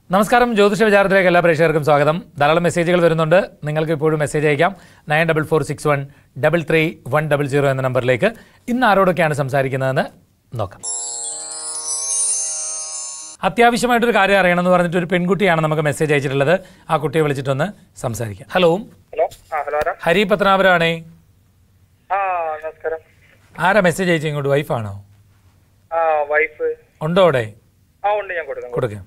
നമസ്കാരം ജ്യോതിഷ വിചാരത്തിലേക്ക് എല്ലാ പ്രേക്ഷകർക്കും സ്വാഗതം ധാരാളം മെസ്സേജുകൾ വരുന്നുണ്ട് നിങ്ങൾക്ക് ഇപ്പോഴും മെസ്സേജ് അയക്കാം nine double four six one double three one double zero എന്ന നമ്പറിലേക്ക് ഇന്ന് ആരോടൊക്കെയാണ് സംസാരിക്കുന്നതെന്ന് നോക്കാം അത്യാവശ്യമായിട്ടൊരു കാര്യം അറിയണമെന്ന് പറഞ്ഞിട്ട് ഒരു പെൺകുട്ടിയാണ് നമുക്ക് മെസ്സേജ് അയച്ചിട്ടുള്ളത് ആ കുട്ടിയെ വിളിച്ചിട്ടൊന്ന് സംസാരിക്കാം ഹലോ ഹലോ ആ ഹലോ ആരാ ഹരി പത്മനാഭരാണേ ആ നമസ്കാരം ആരാ മെസ്സേജ് അയച്ചു ഇങ്ങോട്ട് വൈഫാണോ ആ വൈഫ് ഉണ്ടോ അവിടെ ആ ഉണ്ട് ഞാൻ കൊടുക്കാം കൊടുക്കാം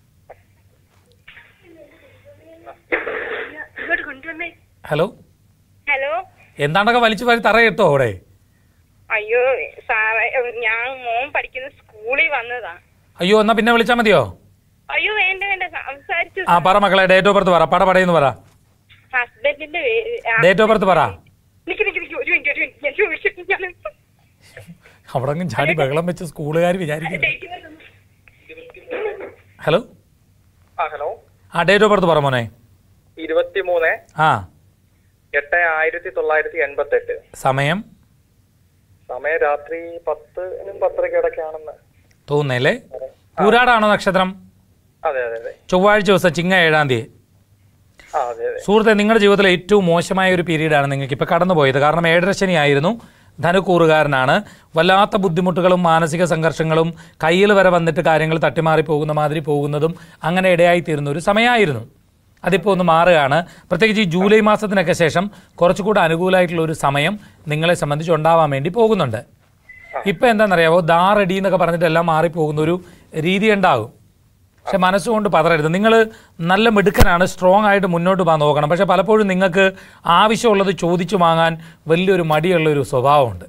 ഇങ്ങോട്ട് കൊണ്ടുവന്നേ ഹലോ ഹലോ എന്താണ്ടൊക്കെ വലിച്ചു വാരി തറയിട്ടോ അവിടെ അയ്യോ സാറേ ഞാൻ മോൻ പഠിക്കുന്ന സ്കൂളിൽ വന്നതാ അയ്യോ എന്നാ പിന്നെ വിളിച്ചാൽ മതിയോ അയ്യോ വേണ്ട വേണ്ട സംസാരിച്ചു ആ പറ മക്കളെ ഡേറ്റ് ഓഫ് ബർത്ത് പറ പട പടയെന്ന് പറ ഹസ്ബൻഡിന്റെ പേര് ആ, ഡേറ്റ് ഓഫ് ബർത്ത് പറ നിക്ക് നിക്ക് നിക്ക് ഒരു മിനിറ്റ് ഒരു മിനിറ്റ് ഞാൻ ചോദിച്ചിട്ട് ഞാൻ അവിടെ അങ്ങ് ചാടി ബഹളം വെച്ച് സ്കൂളുകാർ വിചാരിക്കുന്നു ഹലോ ആ ഹലോ ആ ഡേറ്റ് ഓഫ് ബർത്ത് പറ മോനെ ഇരുപത്തി മൂന്ന് ആ എട്ട് ആയിരത്തി തൊള്ളായിരത്തി എൺപത്തി എട്ട് സമയം സമയം രാത്രി പത്തിനും പത്തരയ്ക്ക് ഇടയ്ക്കാണെന്ന് തോന്നുന്നല്ലേ പൂരാടാണോ നക്ഷത്രം അതെ അതെ അതെ ചൊവ്വാഴ്ച ദിവസം ചിങ്ങ ഏഴാം തീയതി ആ അതെ അതെ സുഹൃത്തെ നിങ്ങളുടെ ജീവിതത്തിലെ ഏറ്റവും മോശമായ ഒരു പീരീഡാണ് നിങ്ങൾക്ക് ഇപ്പോൾ കടന്നുപോയത് കാരണം ഏഴര ശനിയായിരുന്നു ധനുക്കൂറുകാരനാണ് വല്ലാത്ത ബുദ്ധിമുട്ടുകളും മാനസിക സംഘർഷങ്ങളും കയ്യിൽ വരെ വന്നിട്ട് കാര്യങ്ങൾ തട്ടിമാറി പോകുന്ന മാതിരി പോകുന്നതും അങ്ങനെ ഇടയായിത്തീരുന്ന ഒരു സമയമായിരുന്നു അതിപ്പോൾ ഒന്ന് മാറുകയാണ് പ്രത്യേകിച്ച് ഈ ജൂലൈ മാസത്തിനൊക്കെ ശേഷം കുറച്ചുകൂടെ അനുകൂലമായിട്ടുള്ള ഒരു സമയം നിങ്ങളെ സംബന്ധിച്ച് ഉണ്ടാവാൻ വേണ്ടി പോകുന്നുണ്ട് ഇപ്പം എന്താണെന്നറിയാവോ ദാറടി എന്നൊക്കെ പറഞ്ഞിട്ട് എല്ലാം മാറിപ്പോകുന്ന ഒരു രീതി ഉണ്ടാകും പക്ഷെ മനസ്സുകൊണ്ട് പതറരുത് നിങ്ങൾ നല്ല മിടുക്കനാണ് സ്ട്രോങ് ആയിട്ട് മുന്നോട്ട് പോകാൻ നോക്കണം പക്ഷെ പലപ്പോഴും നിങ്ങൾക്ക് ആവശ്യമുള്ളത് ചോദിച്ചു വാങ്ങാൻ വലിയൊരു മടിയുള്ള ഒരു സ്വഭാവമുണ്ട്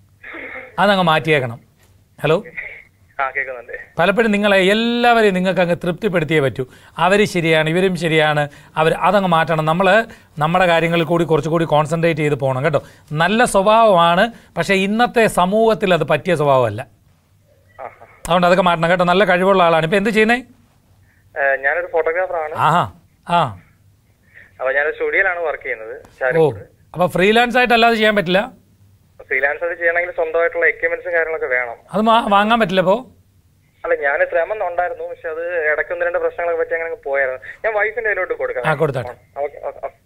അതങ്ങ് മാറ്റിയേക്കണം ഹലോ ആ കേൾക്കുന്നുണ്ട് പലപ്പോഴും നിങ്ങളെ എല്ലാവരെയും നിങ്ങൾക്ക് അങ്ങ് തൃപ്തിപ്പെടുത്തിയേ പറ്റൂ അവർ ശരിയാണ് ഇവരും ശരിയാണ് അവർ അതങ്ങ് മാറ്റണം നമ്മൾ നമ്മുടെ കാര്യങ്ങളിൽ കൂടി കുറച്ചുകൂടി കോൺസെൻട്രേറ്റ് ചെയ്ത് പോകണം കേട്ടോ നല്ല സ്വഭാവമാണ് പക്ഷേ ഇന്നത്തെ സമൂഹത്തിൽ അത് പറ്റിയ സ്വഭാവമല്ല ആ ആ. അതുകൊണ്ട് അതൊക്കെ മാറ്റണം കേട്ടോ നല്ല കഴിവുള്ള ആളാണ് ഇപ്പം എന്ത് ചെയ്യുന്നേ ഏ, ഞാനൊരു ഫോട്ടോഗ്രാഫറാണ് ആഹാ ആ അപ്പൊ ഞാനൊരു സ്റ്റുഡിയോയിലാണ് വർക്ക് ചെയ്യുന്നത് ഓ ചാരിപ്പൂർ അപ്പോൾ ഫ്രീലാൻസ് ആയിട്ട് അല്ലാതെ ചെയ്യാൻ പറ്റില്ല ഫ്രീലാൻസ് അത് ചെയ്യണമെങ്കിൽ സ്വന്തമായിട്ടുള്ള എക്യുപ്മെന്റ്സും കാര്യങ്ങളൊക്കെ വേണം അത് മാ- വാങ്ങാൻ പറ്റില്ല അപ്പോൾ അല്ല ഞാൻ ശ്രമം ഉണ്ടായിരുന്നു പക്ഷെ അത് ഇടയ്ക്ക് ഒന്ന് രണ്ട് പ്രശ്നങ്ങളൊക്കെ പറ്റി അങ്ങനെ അങ്ങ് പോയായിരുന്നു ഞാൻ വൈഫിന്റെ കയ്യിലോട്ട് കൊടുക്കാം ആ കൊടുത്താട്ടെ ഓക്കെ ഓക്കെ ഓക്കെ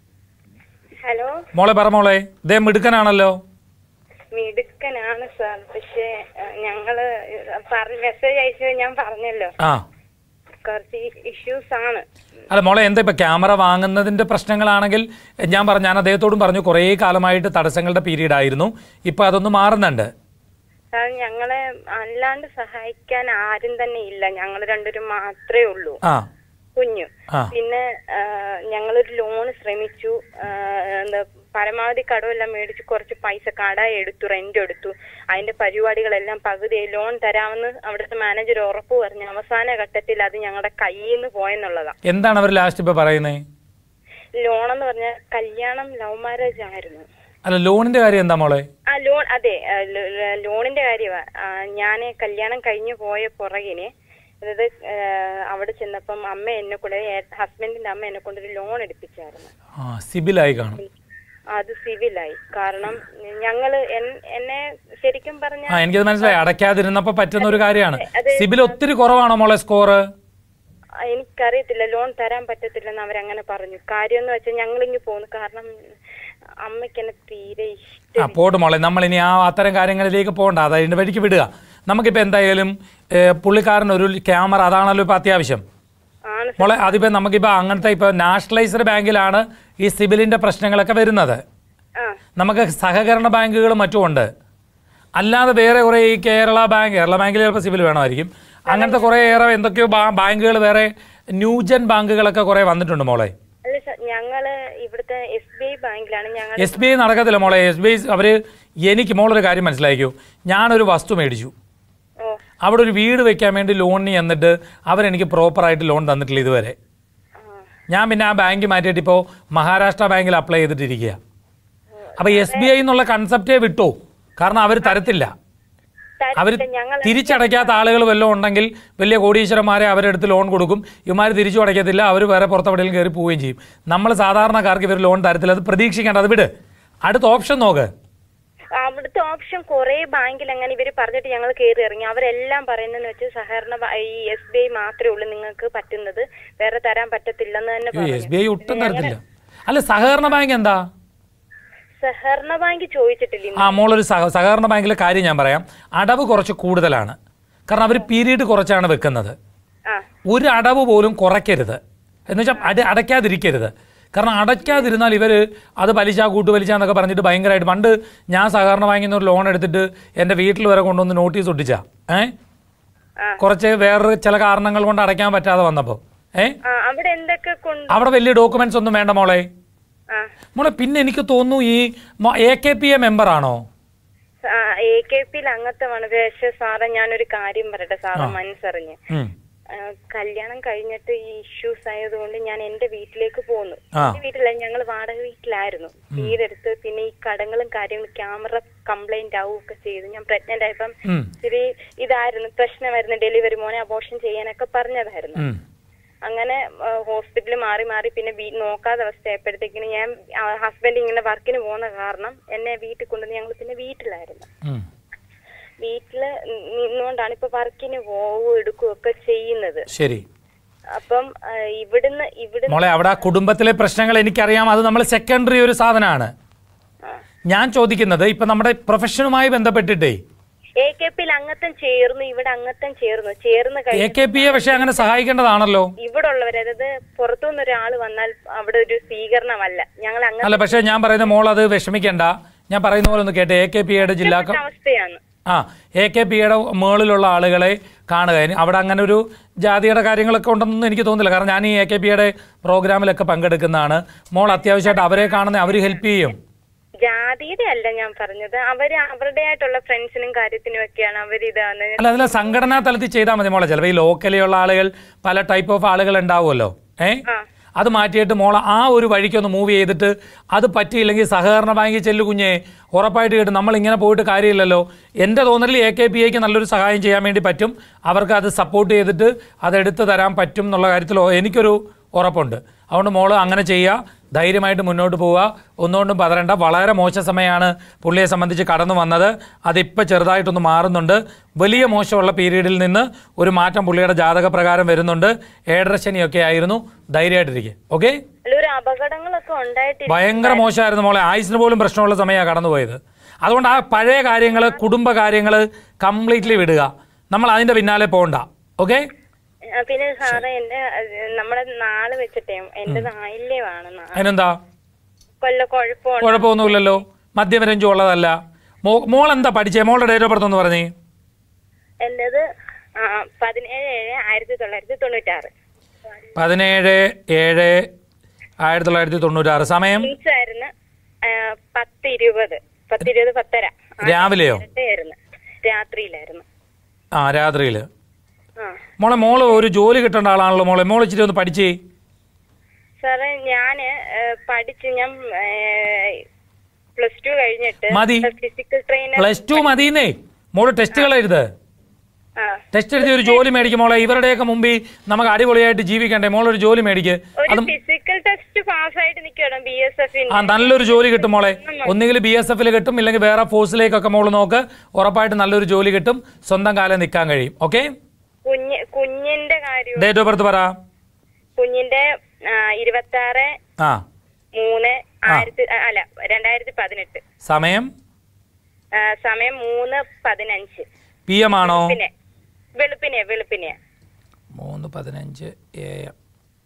ഹലോ മോളെ പറ മോളെ ഇതേ മിടുക്കനാണല്ലോ മിടുക്കനാണ് സാർ പക്ഷേ ആ, ഞങ്ങള് പറഞ്ഞ മെസ്സേജ് അയച്ചത് ഞാൻ പറഞ്ഞല്ലോ ആ കുറച്ച് ഇഷ്യൂസ് ആണ് അല്ല മോളെ എന്താ ഇപ്പം ക്യാമറ വാങ്ങുന്നതിൻ്റെ പ്രശ്നങ്ങളാണെങ്കിൽ ഞാൻ പറഞ്ഞു ഞാൻ അദ്ദേഹത്തോടും പറഞ്ഞു കുറേ കാലമായിട്ട് തടസ്സങ്ങളുടെ പീരീഡ് ആയിരുന്നു ഇപ്പം അതൊന്ന് മാറുന്നുണ്ട് സാർ ഞങ്ങളെ അല്ലാണ്ട് സഹായിക്കാൻ ആരും തന്നെ ഇല്ല ഞങ്ങൾ രണ്ടുപേരും മാത്രമേ ഉള്ളൂ ആ കുഞ്ഞു ആ. പിന്നെ ആ, ഞങ്ങളൊരു ലോൺ ശ്രമിച്ചു ആ, എന്താ പരമാവധി കടമെല്ലാം മേടിച്ച് കുറച്ച് പൈസ കട എടുത്തു റെന്റ് എടുത്തു അതിന്റെ പരിപാടികളെല്ലാം പകുതി ലോൺ തരാമെന്ന് അവിടുത്തെ മാനേജർ ഉറപ്പ് പറഞ്ഞു അവസാന ഘട്ടത്തിൽ അത് ഞങ്ങളുടെ കയ്യിൽ നിന്ന് പോയെന്നുള്ളതാ എന്താണ് അവർ ലാസ്റ്റ് ഇപ്പോൾ പറയുന്നത് ലോൺ എന്ന് പറഞ്ഞാൽ കല്യാണം ലവ് മാരേജ് ആയിരുന്നു അല്ല ലോണിൻ്റെ കാര്യം എന്താ മോളെ ആ ലോൺ അതെ ആ, ലോ- ലോ- ലോണിന്റെ കാര്യമാ ഞാൻ കല്യാണം കഴിഞ്ഞു പോയ പുറകിന് അതായത് ആ, അവിടെ ചെന്നപ്പം അമ്മ എന്നെ കൊണ്ട് ഹസ്ബൻഡിന്റെ അമ്മ എന്നെ കൊണ്ടൊരു ലോൺ എടുപ്പിച്ചായിരുന്നു ആ സിബിലായി കാണും അത് സിവിലായി കാരണം ഞങ്ങള് എൻ- എന്നെ ശരിക്കും പറഞ്ഞ ആ എനിക്കത് മനസ്സിലായി അടയ്ക്കാതിരുന്നപ്പോൾ പറ്റുന്ന ഒരു കാര്യമാണ് അത് സിബിൽ ഒത്തിരി കുറവാണോ മോളെ സ്കോറ് എനിക്കറിയത്തില്ല ലോൺ തരാൻ പറ്റത്തില്ലെന്ന് അവരങ്ങനെ പറഞ്ഞു കാര്യം എന്ന് വെച്ചാൽ ഞങ്ങളിങ്ങ് പോന്നു കാരണം അമ്മയ്ക്ക് എന്നെ തീരെ ഇഷ്ടം ആ പോട്ട് മോളെ നമ്മളിനി ആ അത്തരം കാര്യങ്ങളിലേക്ക് പോകണ്ട അത് അതിൻ്റെ വഴിക്ക് വിടുക നമുക്കിപ്പോൾ എന്തായാലും ഏ, പുള്ളിക്കാരൻ ഒരു ക്യാമറ അതാണല്ലോ ഇപ്പോൾ അത്യാവശ്യം ആണ് മോളെ അതിപ്പോൾ നമുക്കിപ്പോൾ അങ്ങനത്തെ ഇപ്പോൾ നാഷണലൈസ്ഡ് ബാങ്കിലാണ് ഈ സിബിലിൻ്റെ പ്രശ്നങ്ങളൊക്കെ വരുന്നത് ആ നമുക്ക് സഹകരണ ബാങ്കുകളും മറ്റും ഉണ്ട് അല്ലാതെ വേറെ കുറേ ഈ കേരള ബാങ്ക് കേരള ബാങ്കിൽ ചിലപ്പോൾ സിബിൽ വേണമായിരിക്കും അങ്ങനത്തെ കുറേ ഏറെ എന്തൊക്കെയോ ബാ ബാങ്കുകൾ വേറെ ന്യൂജൻ ബാങ്കുകളൊക്കെ കുറേ വന്നിട്ടുണ്ട് മോളെ അല്ല സാർ ഞങ്ങള് ഇവിടുത്തെ എസ് ബി ഐ ബാങ്കിലാണ് ഞങ്ങൾ എസ് ബി ഐ നടക്കത്തില്ല മോളെ എസ് ബി ഐ അവർ എനിക്ക് മോളൊരു കാര്യം മനസ്സിലാക്കിയോ ഞാനൊരു വസ്തു മേടിച്ചു ഓ അവിടെ ഒരു വീട് വെക്കാൻ വേണ്ടി ലോണിന് ചെന്നിട്ട് അവരെനിക്ക് പ്രോപ്പറായിട്ട് ലോൺ തന്നിട്ടില്ല ഇതുവരെ ആ ഞാൻ പിന്നെ ആ ബാങ്ക് മാറ്റിയിട്ട് ഇപ്പോൾ മഹാരാഷ്ട്ര ബാങ്കിൽ അപ്ലൈ ചെയ്തിട്ടിരിക്കുക അപ്പോൾ എസ് ബി ഐ എന്നുള്ള കൺസെപ്റ്റേ വിട്ടു കാരണം അവർ തരത്തില്ല അവർ തരത്തില്ല ഞങ്ങൾ തിരിച്ചടയ്ക്കാത്ത ആളുകൾ വല്ലതും ഉണ്ടെങ്കിൽ വലിയ കോടീശ്വരന്മാരെ അവരെടുത്ത് ലോൺ കൊടുക്കും ഇവന്മാർ തിരിച്ചു അടയ്ക്കത്തില്ല അവർ വേറെ പുറത്തെവിടെയും കയറി പോവുകയും ചെയ്യും നമ്മൾ സാധാരണക്കാർക്ക് ഇവർ ലോൺ തരത്തില്ല അത് പ്രതീക്ഷിക്കേണ്ട അത് വിട് അടുത്ത ഓപ്ഷൻ നോക്ക് അവിടുത്തെ ഓപ്ഷൻ കുറെ ബാങ്കിൽ അങ്ങനെ ഇവര് പറഞ്ഞിട്ട് ഞങ്ങൾ കയറി ഇറങ്ങി അവരെല്ലാം പറയുന്നതെന്ന് വെച്ച് സഹകരണ ബാ- ഈ എസ് ബി ഐ മാത്രമേ ഉള്ളൂ നിങ്ങൾക്ക് പറ്റുന്നത് വേറെ തരാൻ പറ്റത്തില്ലെന്ന് തന്നെ എസ് പറഞ്ഞു ബി ഐ ഒട്ടും തരത്തില്ല അല്ല സഹകരണ ബാങ്ക് എന്താ സഹകരണ ബാങ്ക് ചോദിച്ചിട്ടില്ല ഇന്ന്. ആ മോളൊരു സഹ സഹകരണ ബാങ്കിലെ കാര്യം ഞാൻ പറയാം അടവ് കുറച്ച് കൂടുതലാണ് കാരണം അവർ പീരീഡ് കുറച്ചാണ് വെക്കുന്നത് ആ ഒരു അടവ് പോലും കുറയ്ക്കരുത് എന്ന് വെച്ചാൽ അട അടയ്ക്കാതിരിക്കരുത് കാരണം അടയ്ക്കാതിരുന്നാൽ ഇവർ അത് പലിശ കൂട്ടുപലിശ എന്നൊക്കെ പറഞ്ഞിട്ട് ഭയങ്കരമായിട്ട് പണ്ട് ഞാൻ സഹകരണ ബാങ്കിൽ നിന്ന് ഒരു ലോൺ എടുത്തിട്ട് എൻ്റെ വീട്ടിൽ വരെ കൊണ്ടുവന്ന് നോട്ടീസ് ഒട്ടിച്ചാ ഏ ആ. കുറച്ച് വേറൊരു ചില കാരണങ്ങൾ കൊണ്ട് അടയ്ക്കാൻ പറ്റാതെ വന്നപ്പോൾ ഏ ആ അവിടെ എന്തൊക്കെ കൊണ്ട് അവിടെ വലിയ ഡോക്യുമെന്റ്സ് ഒന്നും വേണ്ട മോളെ ആ മോളെ പിന്നെ എനിക്ക് തോന്നുന്നു ഈ A K P A member ആണോ എ കെ പിയിൽ അംഗത്വമാണ് പക്ഷെ സാറേ ഞാനൊരു കാര്യം പറയട്ടെ സാറ് മനസ്സറിഞ്ഞ് ഉം. ആ, കല്യാണം കഴിഞ്ഞിട്ട് ഈ ഇഷ്യൂസ് ആയതുകൊണ്ട് ഞാൻ എന്റെ വീട്ടിലേക്ക് പോന്നു ആ. എന്റെ വീട്ടില ഞങ്ങൾ വാടക വീട്ടിലായിരുന്നു വീടെടുത്ത് പിന്നെ ഈ കടങ്ങളും കാര്യങ്ങളും ക്യാമറ കംപ്ലൈന്റ് ആവുകയൊക്കെ ചെയ്തു ഞാൻ പ്രഗ്നന്റ് ആയപ്പം ഉം. ഇച്ചിരി ഇതായിരുന്നു പ്രശ്നമായിരുന്നു ഡെലിവറി മോനെ അബോഷൻ ചെയ്യാനൊക്കെ പറഞ്ഞതായിരുന്നു ഉം. അങ്ങനെ ഹോസ്പിറ്റലിൽ മാറി മാറി പിന്നെ വീ നോക്കാത്ത അവസ്ഥയായപ്പോഴത്തേക്കിന് ഞാൻ ഹസ്ബൻഡ് ഇങ്ങനെ വർക്കിന് പോകുന്ന കാരണം എന്നെ വീട്ടിൽ കൊണ്ടുവന്ന് ഞങ്ങൾ പിന്നെ വീട്ടിലായിരുന്നു ഉം. വീട്ടില് നിന്നുകൊണ്ടാണ് ഇപ്പൊ വർക്കിന് പോവുകയും എടുക്കുകയും ഒക്കെ ചെയ്യുന്നത് ശരി അപ്പം ആ, ഇവിടുന്ന് ഇവിടുന്ന് മോളെ അവിടെ ആ കുടുംബത്തിലെ പ്രശ്നങ്ങൾ എനിക്കറിയാം അത് നമ്മൾ സെക്കൻഡറി ഒരു സാധനമാണ് ഞാൻ ചോദിക്കുന്നത് ഇപ്പൊ നമ്മുടെ പ്രൊഫഷനുമായി ബന്ധപ്പെട്ടിട്ടേ എ കെ പിയിൽ അംഗത്വം ചേർന്നു ഇവിടെ അംഗത്വം ചേർന്നു ചേർന്ന് എ കഴിഞ്ഞ കെ പി എ പക്ഷെ അങ്ങനെ സഹായിക്കേണ്ടതാണല്ലോ ഇവിടെ ഉള്ളവർ അതായത് പുറത്തുനിന്ന് ഒരാൾ വന്നാൽ അവിടെ ഒരു സ്വീകരണമല്ല ഞങ്ങൾ അങ്ങനെ അല്ല പക്ഷെ ഞാൻ പറയുന്ന മോൾ അത് വിഷമിക്കണ്ട ഞാൻ പറയുന്ന പോലെ ഒന്ന് കേട്ടെ എ കെ പി എയുടെ ജില്ലാ ക- അവസ്ഥയാണ് ആ എ കെ പി യുടെ മുകളിലുള്ള ആളുകളെ കാണുക ഇനി അവിടെ അങ്ങനെ ഒരു ജാതിയുടെ കാര്യങ്ങളൊക്കെ ഉണ്ടെന്നൊന്നും എനിക്ക് തോന്നുന്നില്ല കാരണം ഞാൻ ഈ എ കെ പി യുടെ പ്രോഗ്രാമിലൊക്കെ പങ്കെടുക്കുന്നതാണ് മോൾ അത്യാവശ്യമായിട്ട് അവരെ കാണുന്ന അവർ ഹെൽപ്പ് ചെയ്യും ജാതിയുടെ അല്ല ഞാൻ പറഞ്ഞത് അവര് അവരുടേതായിട്ടുള്ള ഫ്രണ്ട്സിനും കാര്യത്തിനും ഒക്കെയാണ് അവരിതാണ് അല്ല അതിൽ സംഘടനാ തലത്തിൽ ചെയ്താൽ മതി മോളെ ചിലപ്പോൾ ഈ ലോക്കലിയുള്ള ആളുകൾ പല ടൈപ്പ് ഓഫ് ആളുകൾ ഉണ്ടാവുമല്ലോ ഏ ആ. അത് മാറ്റിയിട്ട് മോളെ ആ ഒരു വഴിക്കൊന്ന് മൂവ് ചെയ്തിട്ട് അത് പറ്റിയില്ലെങ്കിൽ സഹകരണ ബാങ്കിൽ ചെല്ലു കുഞ്ഞെ ഉറപ്പായിട്ട് കേട്ട് നമ്മൾ ഇങ്ങനെ പോയിട്ട് കാര്യമില്ലല്ലോ എൻ്റെ തോന്നലിൽ എ കെ പി ഐക്ക് നല്ലൊരു സഹായം ചെയ്യാൻ വേണ്ടി പറ്റും അവർക്ക് അത് സപ്പോർട്ട് ചെയ്തിട്ട് അത് എടുത്തു തരാൻ പറ്റും എന്നുള്ള കാര്യത്തിൽ എനിക്കൊരു ഉറപ്പുണ്ട് അതുകൊണ്ട് മോള് അങ്ങനെ ചെയ്യുക ധൈര്യമായിട്ട് മുന്നോട്ട് പോവുക ഒന്നുകൊണ്ടും പതറണ്ട വളരെ മോശ സമയമാണ് പുള്ളിയെ സംബന്ധിച്ച് കടന്നു വന്നത് അതിപ്പോൾ ചെറുതായിട്ടൊന്ന് മാറുന്നുണ്ട് വലിയ മോശമുള്ള പീരീഡിൽ നിന്ന് ഒരു മാറ്റം പുള്ളിയുടെ ജാതക പ്രകാരം വരുന്നുണ്ട് ഏഴരശനിയൊക്കെ ആയിരുന്നു ധൈര്യമായിട്ടിരിക്കുക ഓക്കെ അല്ല ഒരു അപകടങ്ങളൊക്കെ ഉണ്ടായിട്ടില്ല ഭയങ്കര മോശമായിരുന്നു മോളെ ആയുസിന് പോലും പ്രശ്നമുള്ള സമയമാണ് കടന്നുപോയത് അതുകൊണ്ട് ആ പഴയ കാര്യങ്ങൾ കുടുംബ കാര്യങ്ങൾ കംപ്ലീറ്റ്ലി വിടുക നമ്മൾ അതിൻ്റെ പിന്നാലെ പോകണ്ട ഓക്കെ ആ, പിന്നെ സാറേ എന്റെ അത് നമ്മുടെ നാള് വെച്ചിട്ടേ എന്റെ ആയില്യമാണ് നാ- അതിനെന്താ കൊല്ല കുഴപ്പമുണ്ട് കുഴപ്പമൊന്നുമില്ലല്ലോ മധ്യമരഞ്ജു ഉള്ളതല്ല മോ മോൾ എന്താ പഠിച്ചേ മോളുടെ ഡേറ്റ് ഓഫ് ബർത്ത് ഒന്ന് പറഞ്ഞേ എന്റേത് ആ, പതിനേഴ് ഏഴ് ആയിരത്തി തൊള്ളായിരത്തി തൊണ്ണൂറ്റാറ് പതിനേഴ് ഏഴ് ആയിരത്തി തൊള്ളായിരത്തി തൊണ്ണൂറ്റാറ് സമയം മീൻസ് ആയിരുന്നു ആ, പത്ത് ഇരുപത് പത്ത് ഇരുപത് പത്തര ആ, രാവിലെയോ ആയിരുന്നു രാത്രിയിലായിരുന്നു ആ രാത്രിയിൽ ആ മോളെ മോള് ഒരു ജോലി കിട്ടേണ്ട ആളാണല്ലോ മോളെ മോൾ ഇച്ചിരി ഒന്ന് പഠിച്ചേ സാറേ ഞാന് ഏ, പഠിച്ച് ഞാൻ പ്ലസ് ടു കഴിഞ്ഞിട്ട് മതി. ഫിസിക്കൽ ട്രെയിനർ പ്ലസ് ടു മതിയെന്നേ മോള് ടെസ്റ്റുകൾ എഴുത് ആ ടെസ്റ്റ് എഴുതി ഒരു ജോലി മേടിക്കും മോളെ ഇവരുടെയൊക്കെ മുമ്പിൽ നമുക്ക് അടിപൊളിയായിട്ട് ജീവിക്കണ്ടേ മോളൊരു ജോലി മേടിക്ക് ഒരു അതും ഫിസിക്കൽ ടെസ്റ്റ് പാസ്സായിട്ട് നിൽക്കണം ബി എസ് എഫ് ആ നല്ലൊരു ജോലി കിട്ടും മോളെ ഒന്നുകിൽ ബി എസ് എഫിൽ കിട്ടും ഇല്ലെങ്കിൽ വേറെ ഫോഴ്സിലേക്കൊക്കെ മോള് നോക്ക് ഉറപ്പായിട്ട് നല്ലൊരു ജോലി കിട്ടും സ്വന്തം കാലം നിൽക്കാൻ കഴിയും ഓക്കെ കുഞ്ഞ് കുഞ്ഞിന്റെ കാര്യം ഡേറ്റ് ഓഫ് ബർത്ത് പറ കുഞ്ഞിന്റെ ഇരുപത്തി ആറ് ആ മൂന്ന് ആയിരത്തി ആ, അല്ല രണ്ടായിരത്തി പതിനെട്ട് സമയം ആ, സമയം മൂന്ന് പതിനഞ്ച് പി എം ആണോ പിന്നെ വെളുപ്പിനെ വെളുപ്പിനെ മൂന്ന് പതിനഞ്ച് എ എം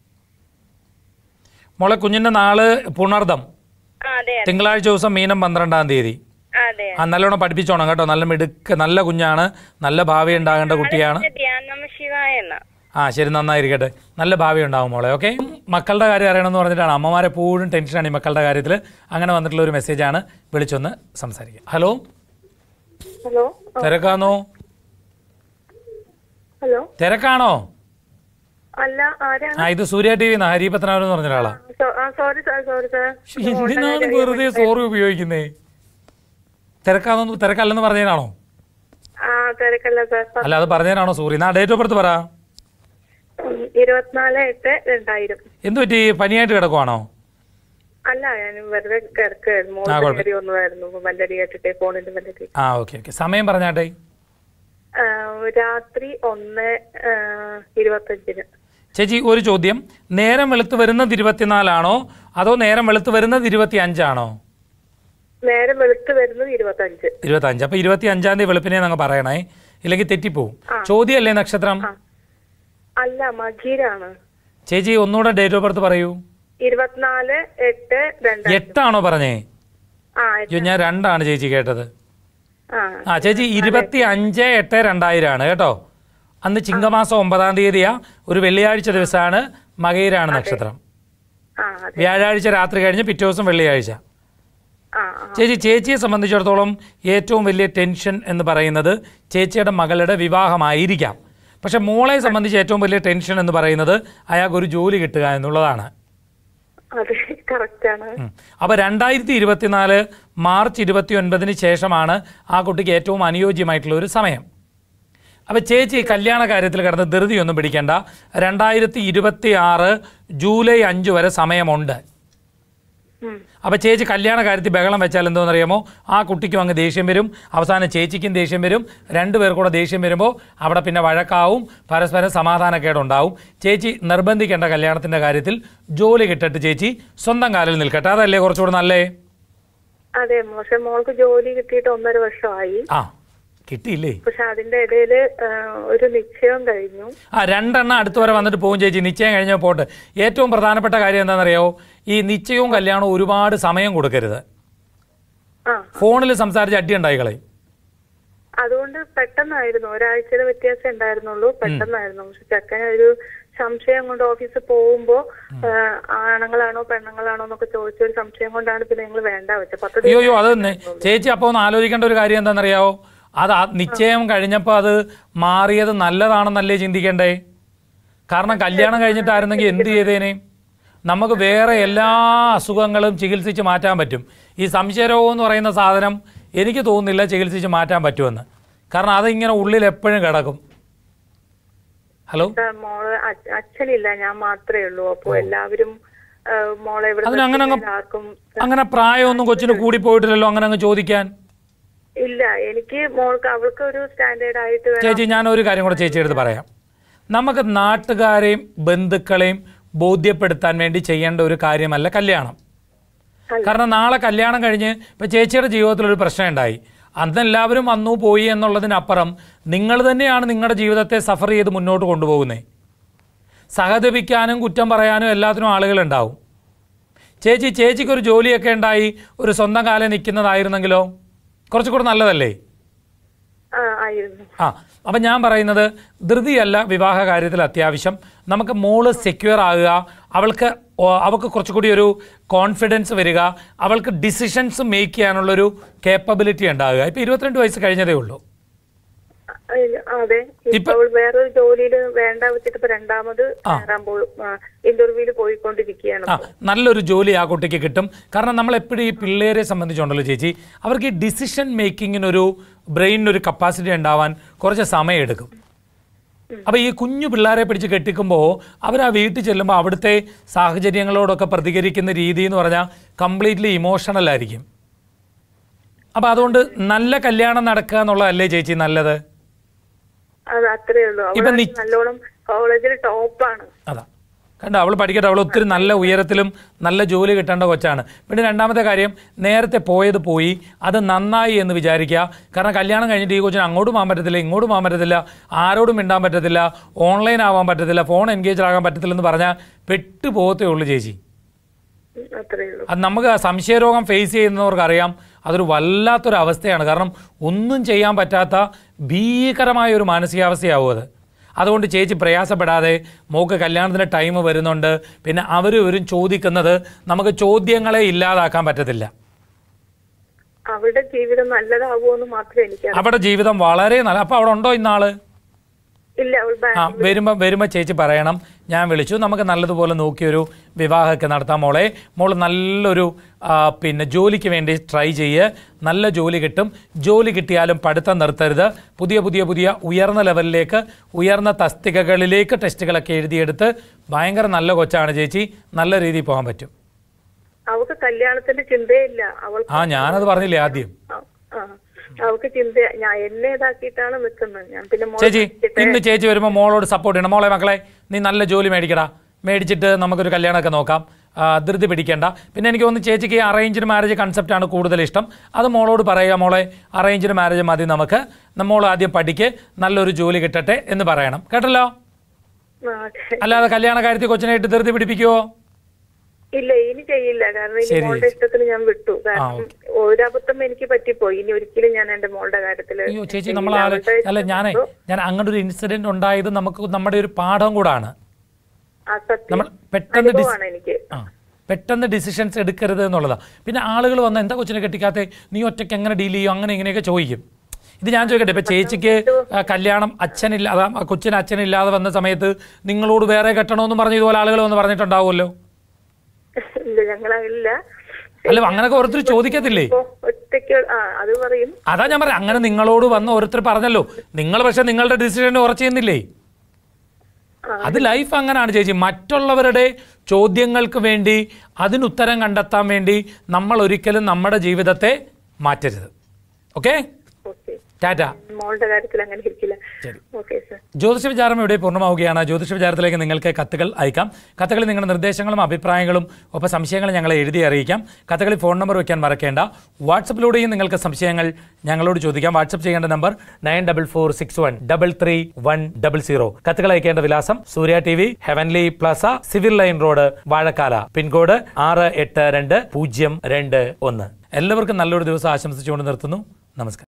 മോളെ കുഞ്ഞിന്റെ നാള് പുണർദം ആ അതെ അതെ തിങ്കളാഴ്ച ദിവസം മീനം പന്ത്രണ്ടാം തീയതി അതെ ആ നല്ലോണം പഠിപ്പിച്ചോണം കേട്ടോ നല്ല മിടുക്ക് നല്ല കുഞ്ഞാണ് നല്ല ഭാവി ഉണ്ടാകേണ്ട കുട്ടിയാണ് ധ്യാനമ ശിവായ എന്ന ആ ശരി നന്നായിരിക്കട്ടെ നല്ല ഭാവി ഉണ്ടാവും മോളെ ഓക്കെ മക്കളുടെ കാര്യം അറിയണമെന്ന് പറഞ്ഞിട്ടാണ് അമ്മമാരെ എപ്പോഴും ടെൻഷനാണ് ഈ മക്കളുടെ കാര്യത്തിൽ അങ്ങനെ വന്നിട്ടുള്ള ഒരു മെസ്സേജാണ് വിളിച്ചൊന്ന് സംസാരിക്കുക ഹലോ ഹലോ തിരക്കാണോ ഹലോ തിരക്കാണോ അല്ല ആരാണ് ആ ഇത് സൂര്യ ടി വി ഹരിപത്നാവൻ എന്ന് പറഞ്ഞ ഒരാളാ സോ- ആ സോറി സാർ സോറി സാർ ശ്ശെ, എന്തിനാണ് വെറുതെ സോറി ഉപയോഗിക്കുന്നേ തിരക്കാന്നൊന്നും തിരക്കല്ലെന്ന് പറഞ്ഞതിനാണോ ആ തിരക്കല്ല സാർ പ- അല്ല അത് പറഞ്ഞതിനാണോ സോറി എന്നാ ഡേറ്റ് ഓഫ് ബർത്ത് പറ ഉം, ഇരുപത്തിനാല് എട്ട് രണ്ടായിരം എന്ത് പറ്റി പനിയായിട്ട് കിടക്കുവാണോ അല്ല ഞാൻ വെറുതെ കിടക്കായിരുന്നു ആ, മോൾക്ക് കുഴപ്പം- കയറി വന്നതായിരുന്നു വല്ലടി കേട്ടിട്ട് ഫോണിന്റെ വല്ലടി ആ ഓക്കെ ഓക്കെ സമയം പറഞ്ഞാട്ടെ രാത്രി ഒന്ന് ആ, ഇരുപത്തഞ്ചിന് ചേച്ചി ഒരു ചോദ്യം നേരം വെളുത്ത് വരുന്നത് ഇരുപത്തിനാലാണോ അതോ നേരം വെളുത്ത് വരുന്നത് ഇരുപത്തി അഞ്ചാണോ നേരം വെളുത്ത് വരുന്നത് ഇരുപത്തഞ്ച് ഇരുപത്തഞ്ച് അപ്പൊ ഇരുപത്തി അഞ്ചാം തീയതി വെളുപ്പിനെ അങ്ങ് പറയണേ ഇല്ലെങ്കിൽ തെറ്റിപ്പോവും ചോദ്യമല്ലേ നക്ഷത്രം അല്ല മജീരാണ് ചേച്ചി ഒന്നുകൂടെ ഡേറ്റ് ഓഫ് ബർത്ത് പറയൂ ഇരുപത്തിനാല് എട്ട് രണ്ട് എട്ടാണോ പറഞ്ഞേ ആ അയ്യോ ഞാൻ രണ്ടാണ് ചേച്ചി കേട്ടത് ആ ആ ചേച്ചി ഇരുപത്തി അഞ്ച് എട്ട് രണ്ടായിരം ആണ് കേട്ടോ അന്ന് ചിങ്ങമാസം ഒമ്പതാം തീയതിയാ ഒരു വെള്ളിയാഴ്ച ദിവസമാണ് മകയിരാണ് നക്ഷത്രം ആ അതെ വ്യാഴാഴ്ച രാത്രി കഴിഞ്ഞ് പിറ്റേ ദിവസം വെള്ളിയാഴ്ച ആ ആ ചേച്ചി ചേച്ചിയെ സംബന്ധിച്ചിടത്തോളം ഏറ്റവും വലിയ ടെൻഷൻ എന്ന് പറയുന്നത് ചേച്ചിയുടെ മകളുടെ വിവാഹമായിരിക്കാം പക്ഷെ മോളെ സംബന്ധിച്ച് ഏറ്റവും വലിയ ടെൻഷൻ എന്ന് പറയുന്നത് അയാൾക്ക് ഒരു ജോലി കിട്ടുക എന്നുള്ളതാണ് അതെ കറക്റ്റാണ് ഉം. അപ്പോൾ രണ്ടായിരത്തി ഇരുപത്തിനാല് മാർച്ച് ഇരുപത്തി ഒൻപതിന് ശേഷമാണ് ആ കുട്ടിക്ക് ഏറ്റവും അനുയോജ്യമായിട്ടുള്ള ഒരു സമയം അപ്പോൾ ചേച്ചി കല്യാണ കാര്യത്തിൽ കിടന്ന് ധൃതിയൊന്നും പിടിക്കേണ്ട രണ്ടായിരത്തി ഇരുപത്തി ആറ് ജൂലൈ അഞ്ച് വരെ സമയമുണ്ട് ഉം. അപ്പോൾ ചേച്ചി കല്യാണ കാര്യത്തിൽ ബഹളം വെച്ചാൽ എന്തോന്നറിയാമോ ആ കുട്ടിക്കും അങ്ങ് ദേഷ്യം വരും അവസാനം ചേച്ചിക്കും ദേഷ്യം വരും രണ്ടുപേർ കൂടെ ദേഷ്യം വരുമ്പോൾ അവിടെ പിന്നെ വഴക്കാവും പരസ്പരം സമാധാനക്കേടുണ്ടാവും ചേച്ചി നിർബന്ധിക്കേണ്ട കല്യാണത്തിൻ്റെ കാര്യത്തിൽ ജോലി കിട്ടിട്ട് ചേച്ചി സ്വന്തം കാലിൽ നിൽക്കട്ടെ അതല്ലേ കുറച്ചുകൂടെ നല്ലേ അതെ പക്ഷെ മോൾക്ക് ജോലി കിട്ടിയിട്ട് ഒന്നര വർഷമായി ആ കിട്ടിയില്ലേ പക്ഷെ അതിന്റെ ഇടയിൽ ഒരു നിശ്ചയം കഴിഞ്ഞു ആ രണ്ടെണ്ണം അടുത്ത് വരെ വന്നിട്ട് പോകും ചേച്ചി നിശ്ചയം കഴിഞ്ഞാൽ പോട്ട് ഏറ്റവും പ്രധാനപ്പെട്ട കാര്യം എന്താണെന്നറിയോ ഈ നിശ്ചയവും കല്യാണവും ഒരുപാട് സമയം കൊടുക്കരുത് ആ ഫോണിൽ സംസാരിച്ച് അടി ഉണ്ടായി കളയും അതുകൊണ്ട് പെട്ടെന്നായിരുന്നു ഒരാഴ്ചയുടെ വ്യത്യാസം ഉണ്ടായിരുന്നുള്ളൂ പെട്ടെന്നായിരുന്നു പക്ഷെ ചെക്കൻ ഒരു സംശയം കൊണ്ട് ഓഫീസിൽ പോകുമ്പോ ആ, ആണുങ്ങളാണോ പെണ്ണുങ്ങളാണോ എന്നൊക്കെ ചോദിച്ച ഒരു സംശയം കൊണ്ടാണ് പിന്നെ ഞങ്ങൾ വേണ്ട വെച്ചത് പത്ത് അയ്യോ അയ്യോ അത് നെ- ചേച്ചി അപ്പോൾ ഒന്ന് ആലോചിക്കേണ്ട ഒരു കാര്യം എന്താണെന്നറിയാവോ അത് ആ നിശ്ചയം കഴിഞ്ഞപ്പോൾ അത് മാറിയത് നല്ലതാണെന്നല്ലേ ചിന്തിക്കണ്ടേ കാരണം കല്യാണം കഴിഞ്ഞിട്ടായിരുന്നെങ്കിൽ എന്ത് ചെയ്തേനെ നമുക്ക് വേറെ എല്ലാ അസുഖങ്ങളും ചികിത്സിച്ച് മാറ്റാൻ പറ്റും ഈ സംശയരോഗം എന്ന് പറയുന്ന സാധനം എനിക്ക് തോന്നുന്നില്ല ചികിത്സിച്ച് മാറ്റാൻ പറ്റുമെന്ന് കാരണം അതിങ്ങനെ ഉള്ളിൽ എപ്പോഴും കിടക്കും ഹലോ ദിവസം മോള് അച്ഛ- അച്ഛനില്ല ഞാൻ മാത്രമേ ഉള്ളൂ അപ്പൊ എല്ലാവരും ആ, മോളെ ഇവിടെ അതിന് അങ്ങനെ അങ്ങ് നിർത്തിയാൽ ആർക്കും അങ്ങനെ പ്രായമൊന്നും കൊച്ചിന് കൂടിപ്പോയിട്ടില്ലല്ലോ അങ്ങനെ അങ്ങ് ചോദിക്കാൻ ഇല്ല എനിക്ക് മോൾക്ക് അവൾക്ക് ഒരു സ്റ്റാൻഡേർഡ് ആയിട്ട് വേണം ചേച്ചി ഞാൻ ഒരു കാര്യം കൂടെ ചേച്ചിയുടെ അടുത്ത് പറയാം നമുക്ക് നാട്ടുകാരെയും ബന്ധുക്കളെയും ബോധ്യപ്പെടുത്താൻ വേണ്ടി ചെയ്യേണ്ട ഒരു കാര്യമല്ല കല്യാണം കാരണം നാളെ കല്യാണം കഴിഞ്ഞ് ഇപ്പം ചേച്ചിയുടെ ജീവിതത്തിൽ ഒരു പ്രശ്നം ഉണ്ടായി അന്ന് എല്ലാവരും വന്നു പോയി എന്നുള്ളതിനപ്പുറം നിങ്ങൾ തന്നെയാണ് നിങ്ങളുടെ ജീവിതത്തെ സഫർ ചെയ്ത് മുന്നോട്ട് കൊണ്ടുപോകുന്നത് സഹതപിക്കാനും കുറ്റം പറയാനും എല്ലാത്തിനും ആളുകളുണ്ടാവും ചേച്ചി ചേച്ചിക്കൊരു ജോലിയൊക്കെ ഉണ്ടായി ഒരു സ്വന്തം കാലം നിൽക്കുന്നതായിരുന്നെങ്കിലോ കുറച്ചുകൂടെ നല്ലതല്ലേ ആ, ആയിരുന്നു ആ അപ്പം ഞാൻ പറയുന്നത് ധൃതിയല്ല വിവാഹ കാര്യത്തിൽ അത്യാവശ്യം നമുക്ക് മോള് സെക്യൂർ ആകുക അവൾക്ക് ഓ- അവൾക്ക് കുറച്ചുകൂടി ഒരു കോൺഫിഡൻസ് വരിക അവൾക്ക് ഡിസിഷൻസ് മേക്ക് ചെയ്യാനുള്ളൊരു കേപ്പബിലിറ്റി ഉണ്ടാകുക ഇപ്പം ഇരുപത്തിരണ്ട് വയസ്സ് കഴിഞ്ഞതേ ഉള്ളൂ ആ, അതെ ഇപ്പൊ അവൾ വേറൊരു ജോലിയിൽ വേണ്ട വെച്ചിട്ട് ഇപ്പൊ രണ്ടാമത് കയറാൻ പോയി ഇന്റർവ്യൂല് പോയിക്കൊണ്ടിരിക്കുകയാണ് ആ നല്ലൊരു ജോലി ആ കുട്ടിക്ക് കിട്ടും കാരണം നമ്മൾ എപ്പോഴും ഈ പിള്ളേരെ സംബന്ധിച്ചുണ്ടല്ലോ ചേച്ചി അവർക്ക് ഈ ഡിസിഷൻ മേക്കിങ്ങിനൊരു ബ്രെയിനിനൊരു കപ്പാസിറ്റി ഉണ്ടാവാൻ കുറച്ച് സമയമെടുക്കും അപ്പോൾ ഈ കുഞ്ഞു പിള്ളേരെ പിടിച്ച് കെട്ടിക്കുമ്പോൾ അവർ ആ വീട്ടിൽ ചെല്ലുമ്പോൾ അവിടുത്തെ സാഹചര്യങ്ങളോടൊക്കെ പ്രതികരിക്കുന്ന രീതി എന്ന് പറഞ്ഞാൽ കംപ്ലീറ്റ്ലി ഇമോഷണൽ ആയിരിക്കും അപ്പോൾ അതുകൊണ്ട് നല്ല കല്യാണം നടക്കുക എന്നുള്ളതല്ലേ ചേച്ചി നല്ലത് അത് അത്രേ ഉള്ളൂ ഇപ്പൊ അവൾ നി- നല്ലോണം കോളേജിൽ ടോപ്പാണ് അതാ കണ്ടോ അവൾ പഠിക്കട്ടെ അവൾ ഒത്തിരി നല്ല ഉയരത്തിലും നല്ല ജോലി കിട്ടേണ്ട കൊച്ചാണ് പിന്നെ രണ്ടാമത്തെ കാര്യം നേരത്തെ പോയത് പോയി അത് നന്നായി എന്ന് വിചാരിക്കുക കാരണം കല്യാണം കഴിഞ്ഞിട്ട് ഈ കൊച്ചിന് അങ്ങോട്ടും പോകാൻ പറ്റത്തില്ല ഇങ്ങോട്ടും പോകാൻ പറ്റത്തില്ല ആരോടും മിണ്ടാൻ പറ്റത്തില്ല ഓൺലൈൻ ആവാൻ പറ്റത്തില്ല ഫോൺ എൻഗേജ് ആകാൻ പറ്റത്തില്ലെന്ന് പറഞ്ഞാൽ പെട്ടു പോകത്തേ ഉള്ളൂ ചേച്ചി ഉം, അത്രേ ഉള്ളൂ അത് നമുക്ക് സംശയരോഗം ഫേസ് ചെയ്യുന്നവർക്ക് അറിയാം അതൊരു വല്ലാത്തൊരു അവസ്ഥയാണ് കാരണം ഒന്നും ചെയ്യാൻ പറ്റാത്ത ഭീകരമായ ഒരു മാനസികാവസ്ഥയാവും അത് അതുകൊണ്ട് ചേച്ചി പ്രയാസപ്പെടാതെ മോക്ക് കല്യാണത്തിന് ടൈം വരുന്നുണ്ട് പിന്നെ അവർ ഇവരും ചോദിക്കുന്നത് നമുക്ക് ചോദ്യങ്ങളെ ഇല്ലാതാക്കാൻ പറ്റത്തില്ല അവളുടെ ജീവിതം നല്ലതാവുമോ എന്ന് മാത്രമേ എനിക്ക് അവിടെ ജീവിതം വളരെ നല്ല അപ്പോൾ അവിടെ ഉണ്ടോ ഇന്നാള് ഇല്ല അവൾ ബാ- ആ വരുമ്പോൾ വരുമ്പോൾ ചേച്ചി പറയണം ഞാൻ വിളിച്ചു നമുക്ക് നല്ലതുപോലെ നോക്കിയൊരു വിവാഹമൊക്കെ നടത്താം മോളെ മോൾ നല്ലൊരു ആ, പിന്നെ ജോലിക്ക് വേണ്ടി ട്രൈ ചെയ്യ് നല്ല ജോലി കിട്ടും ജോലി കിട്ടിയാലും പഠിത്തം നിർത്തരുത് പുതിയ പുതിയ പുതിയ ഉയർന്ന ലെവലിലേക്ക് ഉയർന്ന തസ്തികകളിലേക്ക് ടെസ്റ്റുകളൊക്കെ എഴുതിയെടുത്ത് ഭയങ്കര നല്ല കൊച്ചാണ് ചേച്ചി നല്ല രീതിയിൽ പോകാൻ പറ്റും അവൾക്ക് കല്യാണത്തിന്റെ ചിന്തയില്ല അവൾ ആ ഞാനത് പറഞ്ഞില്ലേ ആദ്യം ആ, ആ. അവൾക്ക് ചിന്ത ഞാൻ എന്നെ ഇതാക്കിയിട്ടാണ് നിൽക്കുന്നത് ഞാൻ പിന്നെ മോളെ ചേച്ചി വിളിച്ചിട്ട് ഇന്ന് ചേച്ചി വരുമ്പോൾ മോളോട് സപ്പോർട്ട് ചെയ്യണം മോളെ മക്കളെ നീ നല്ല ജോലി മേടിക്കടാ മേടിച്ചിട്ട് നമുക്കൊരു കല്യാണമൊക്കെ നോക്കാം ആ, ധൃതി പിടിക്കേണ്ട പിന്നെ എനിക്ക് തോന്നുന്നു ചേച്ചിക്ക് ഈ അറേഞ്ച്ഡ് മാരേജ് കൺസെപ്റ്റാണ് കൂടുതൽ ഇഷ്ടം അത് മോളോട് പറയുക മോളെ അറേഞ്ച്ഡ് മാരേജ് മതി നമുക്ക് മോൾ ആദ്യം പഠിക്ക് നല്ലൊരു ജോലി കിട്ടട്ടെ എന്ന് പറയണം കേട്ടല്ലോ ആ, അതെ. അല്ലാതെ കല്യാണ കാര്യത്തിൽ കൊച്ചിനായിട്ട് ധൃതി പിടിപ്പിക്കുവോ ഇല്ല ഇനി ചെയ്യില്ല കാരണം ഇനി ശരി, മോളുടെ ഇഷ്ടത്തിന് ഞാൻ വിട്ടു കാരണം ഓക്കേ. ഒരബദ്ധം എനിക്ക് പറ്റിപ്പോയി ഇനി ഒരിക്കലും ഞാൻ എന്റെ മോളുടെ കാര്യത്തില് അയ്യോ ചേച്ചി ചെയ്യില്ല. നമ്മൾ ആരെ- അവളുടെ അല്ല ഞാനേ ഇഷ്ടം ഞാൻ അങ്ങനെ ഒരു ഇൻസിഡന്റ് ഉണ്ടായത് നമുക്ക് നമ്മുടെ ഒരു പാഠം കൂടാണ് ആ സത്യം നമ്മൾ പെട്ടെന്ന് ഡിസ്- അനുഭവമാണ് എനിക്ക് ആ പെട്ടെന്ന് ഡിസിഷൻസ് എടുക്കരുത് എന്നുള്ളതാണ് പിന്നെ ആളുകൾ വന്ന് എന്താ കൊച്ചിനെ കെട്ടിക്കാത്തെ നീ ഒറ്റയ്ക്ക് എങ്ങനെ ഡീൽ ചെയ്യും അങ്ങനെ ഇങ്ങനെയൊക്കെ ചോദിക്കും ഇത് ഞാൻ ചോദിക്കട്ടെ ഇപ്പൊ ചേച്ചിക്ക് ആ, കല്യാണം അച്ഛനില്ലാതെ ആ കൊച്ചിന് അച്ഛനില്ലാതെ വന്ന സമയത്ത് നിങ്ങളോട് വേറെ കെട്ടണമെന്ന് പറഞ്ഞ് ഇതുപോലെ ആളുകൾ വന്ന് പറഞ്ഞിട്ടുണ്ടാവുമല്ലോ ഇല്ല ഞങ്ങളില്ല അല്ല അങ്ങനെയൊക്കെ ഓരോരുത്തർ ചോദിക്കത്തില്ലേ ഇപ്പൊ ഒറ്റയ്ക്ക് ആ അത് പറയും അതാ ഞാൻ പറയാം അങ്ങനെ നിങ്ങളോട് വന്ന് ഓരോരുത്തർ പറഞ്ഞല്ലോ നിങ്ങൾ പക്ഷെ നിങ്ങളുടെ ഡിസിഷൻ ഉറച്ചു ചെയ്യുന്നില്ലേ അത് ലൈഫ് അങ്ങനെയാണ് ചേച്ചി മറ്റുള്ളവരുടെ ചോദ്യങ്ങൾക്ക് വേണ്ടി അതിനുത്തരം കണ്ടെത്താൻ വേണ്ടി നമ്മൾ ഒരിക്കലും നമ്മുടെ ജീവിതത്തെ മാറ്റരുത് ഓക്കെ ഓക്കെ ടാറ്റ മോളുടെ കാര്യത്തിൽ അങ്ങനെ ഇരിക്കില്ല ശരി. ഓക്കെ സർ ജ്യോതിഷ വിചാരം ഇവിടെ പൂർണ്ണമാവുകയാണ് ജ്യോതിഷ വിചാരത്തിലേക്ക് നിങ്ങൾക്ക് കത്തുകൾ അയക്കാം കത്തുകളിൽ നിങ്ങളുടെ നിർദ്ദേശങ്ങളും അഭിപ്രായങ്ങളും ഒപ്പം സംശയങ്ങളും ഞങ്ങളെ എഴുതി അറിയിക്കാം കത്തുകളിൽ ഫോൺ നമ്പർ വയ്ക്കാൻ മറക്കേണ്ട വാട്സപ്പിലൂടെയും നിങ്ങൾക്ക് സംശയങ്ങൾ ഞങ്ങളോട് ചോദിക്കാം വാട്സപ്പ് ചെയ്യേണ്ട number nine double four six one double three one double zero കത്തുകൾ അയക്കേണ്ട വിലാസം Surya T V heavenly plaza civil line road Vazhakkala pin code ആറ് എട്ട് രണ്ട് പൂജ്യം രണ്ട് ഒന്ന് എല്ലാവർക്കും നല്ലൊരു ദിവസം ആശംസിച്ചുകൊണ്ട് നിർത്തുന്നു നമസ്കാരം